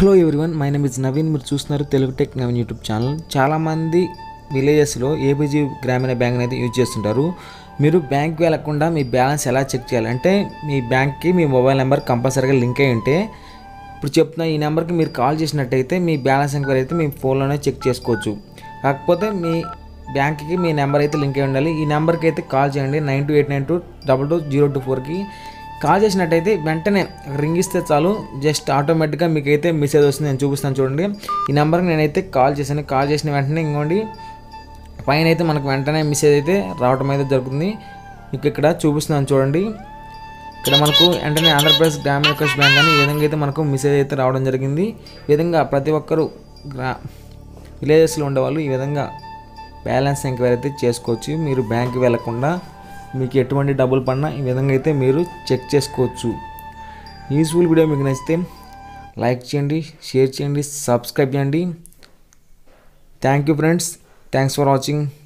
hello everyone my name is Naveen మీరు చూస్తున్నారు Telugu tech Naveen YouTube channel చాలామంది విలేజెస్లో ఏపీజీ గ్రామీణ బ్యాంక్ అయితే యూజ్ చేస్తుంటారు మీరు బ్యాంక్ వెళ్ళకుండా మీ బ్యాలెన్స్ ఎలా చెక్ చేయాలంటే మీ బ్యాంక్కి మీ మొబైల్ నెంబర్ కంపల్సరీగా లింక్ అయి ఉంటే ఇప్పుడు చెప్తున్న ఈ నెంబర్కి మీరు కాల్ చేసినట్టయితే మీ బ్యాలెన్స్ ఎంక్వైరీ అయితే మీ ఫోన్లోనే చెక్ చేసుకోవచ్చు కాకపోతే మీ బ్యాంక్కి మీ నెంబర్ అయితే లింక్ అయి ఉండాలి ఈ నెంబర్కి అయితే కాల్ చేయండి nine two eight nine two double two zero two ఫోర్కి కాల్ చేసినట్టయితే వెంటనే రింగ్ ఇస్తే చాలు జస్ట్ ఆటోమేటిక్గా మీకు అయితే మెసేజ్ వస్తుంది నేను చూపిస్తాను చూడండి ఈ నెంబర్కి నేనైతే కాల్ చేశాను కాల్ చేసిన వెంటనే ఇంకోండి పైన అయితే మనకు వెంటనే మెసేజ్ అయితే రావడం అయితే జరుగుతుంది మీకు ఇక్కడ చూపిస్తున్నాను చూడండి ఇక్కడ మనకు వెంటనే ఆంధ్రప్రదేశ్ గ్రామీణ వికాస్ బ్యాంక్ అని ఈ విధంగా అయితే మనకు మెసేజ్ అయితే రావడం జరిగింది ఈ విధంగా ప్రతి ఒక్కరూ గ్రా విలేజెస్లో ఉండేవాళ్ళు ఈ విధంగా బ్యాలెన్స్ ఎంక్వైరీ అయితే చేసుకోవచ్చు మీరు బ్యాంక్కి వెళ్లకుండా మీకు ఎటువంటి డబ్బులు పడినా ఈ విధంగా అయితే మీరు చెక్ చేసుకోవచ్చు యూస్ఫుల్ వీడియో మీకు నచ్చితే లైక్ చేయండి షేర్ చేయండి సబ్స్క్రైబ్ చేయండి thank you friends thanks for watching